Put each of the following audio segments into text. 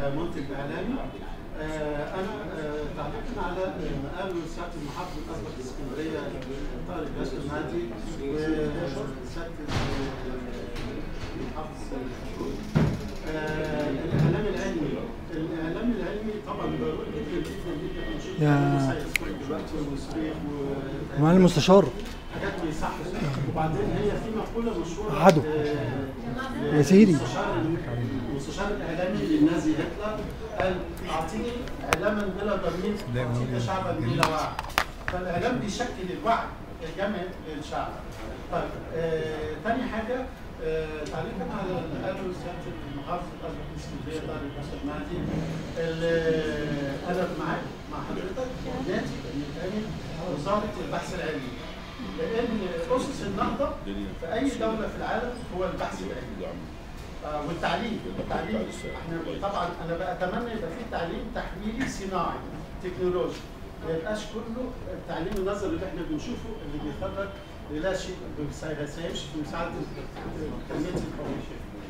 آه، منتج اعلامي آه، انا آه، تعليقا على ما قاله سياده المحافظ الاسبق في اسكندريه طارق باشا المهدي وسياده المحافظ الشهود آه، الاعلام العلمي الاعلام العلمي طبعا ضروري جدا جدا جدا نشوف يا- مسيس كويس دلوقتي والصريخ و معالي المستشار حاجات ما يصحش وبعدين هي في مقوله مشهوره عدو. آه، يا سيدي. المستشار المستشار الاعلامي للنازي هتلر قال اعطيني اعلاما بلا ضمير اعطيك شعبا بلا وعي فالاعلام بيشكل الوعي الجمعي للشعب طيب آه، تاني حاجه آه، تعليقا على اللي قاله سياده المحافظ الازرق في اسكندريه طارق باشا المهدي ال- انا معاك مع حضرتك ناتي ان يتعمل وزاره البحث العلمي لان اسس النهضه في اي دوله في العالم هو البحث العلمي آه، والتعليم التعليم احنا طبعا انا بتمنى يبقى في تعليم تحويلي صناعي تكنولوجي ما يبقاش كله التعليم النظري اللي احنا بنشوفه اللي بيخرج لا شيء بيسا- سيمشي في مساعده تنميه القوميه.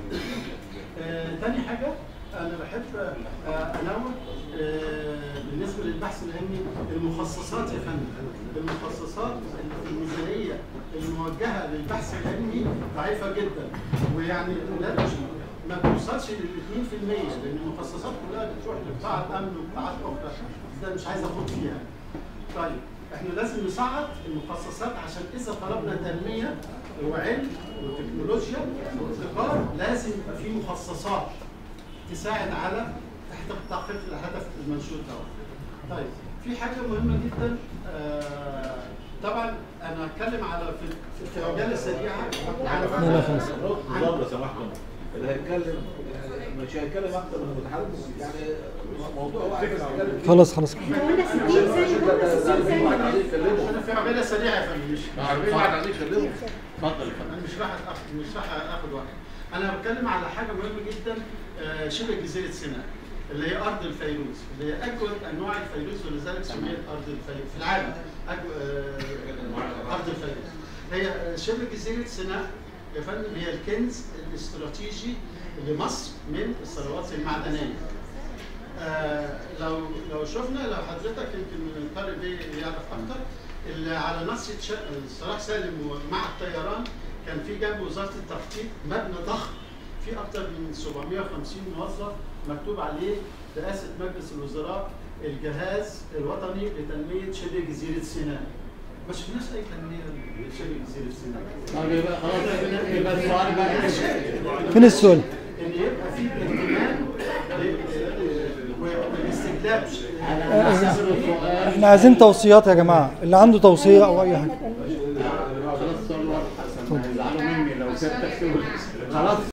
آه، تاني حاجه انا بحب آه، انوه آه، بالنسبه للبحث العلمي المخصصات يا فندم المخصصات اللي في الميزانيه الموجهه للبحث العلمي ضعيفه جدا ويعني لا تش- ما بتوصلش لل 2% لان المخصصات كلها بتروح لقطاعات امن وقطاعات اخرى ده مش عايز اخوض فيها طيب احنا لازم نصعد المخصصات عشان اذا طلبنا تنميه وعلم وتكنولوجيا وابتكار لازم يبقى في مخصصات تساعد على تحقيق الهدف المنشود ده. طيب في حاجه مهمه جدا آه طبعا انا هتكلم على في, في- في عجاله سريعه على لا، لا، خلاص. بالظبط لو سمحتم اللي هيتكلم يعني مش هيتكلم اكتر من المتحدث يعني موضوع واحد بس يتكلم فيه. خلاص خلاص قلنا 60 ثانية قلنا 60 ثانية واحد عايز يكلمه انا في عجاله سريعه يا فندم مش مش واحد عايز يكلمه اتفضل يا فندم انا مش راح أخ- مش راح اخد وقت انا بتكلم على حاجه مهمه جدا آه، شبه جزيره سيناء اللي هي ارض الفيروز اللي هي اجود انواع الفيروز ولذلك سميت ارض الفيروز في العالم أجو- آه، ارض الفيروز هي آه، شبه جزيره سيناء يا فندم هي الكنز الاستراتيجي لمصر من الثروات المعدنيه آه، لو لو شفنا لو حضرتك يمكن من الطالب بيه يعرف اكتر اللي على ناصية ش- صلاح سالم ومع الطيران كان في جنب وزاره التخطيط مبنى ضخم فيه اكتر من 750 موظف مكتوب عليه رئاسه مجلس الوزراء الجهاز الوطني لتنميه شبه جزيره سيناء. ما شفناش اي تنميه لشبه جزيره سيناء. طب يبقى خلاص يبقى السؤال بقى فين السؤال؟ ان يبقى في اهتمام والاستجلاب احنا عايزين توصيات يا جماعه اللي عنده توصيه او اي حاجه خلاص السؤال واضح عشان ما يزعلوا مني لو سبتك تقول خلاص